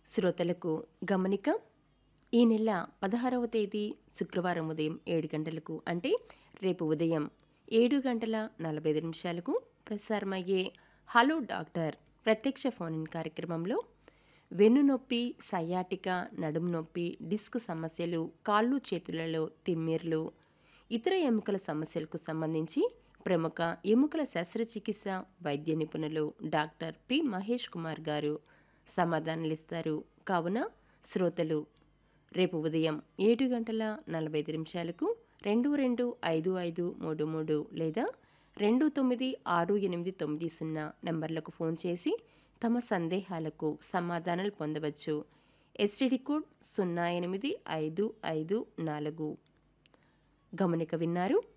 శ్రోతలకు గమనిక ఈ నెల పదహారవ తేదీ శుక్రవారం ఉదయం ఏడు గంటలకు అంటే రేపు ఉదయం ఏడు గంటల నలభై ఐదు నిమిషాలకు ప్రసారమయ్యే హలో డాక్టర్ ప్రత్యక్ష ఫోన్ ఇన్ కార్యక్రమంలో వెన్నునొప్పి సయాటిక నడుము నొప్పి డిస్క్ సమస్యలు కాళ్ళు చేతులలో తిమ్మిర్లు ఇతర ఎముకల సమస్యలకు సంబంధించి ప్రముఖ ఎముకల శస్త్రచికిత్స వైద్య నిపుణులు డాక్టర్ పి మహేష్ కుమార్ గారు సమాధానాలిస్తారు కావున శ్రోతలు రేపు ఉదయం ఏడు గంటల నలభై ఐదు నిమిషాలకు రెండు రెండు ఐదు ఐదు మూడు మూడు లేదా రెండు తొమ్మిది ఆరు ఎనిమిది తొమ్మిది సున్నా నంబర్లకు ఫోన్ చేసి తమ సందేహాలకు సమాధానాలు పొందవచ్చు ఎస్టీడీ కోడ్ సున్నా ఎనిమిది ఐదు ఐదు నాలుగు గమనిక విన్నారు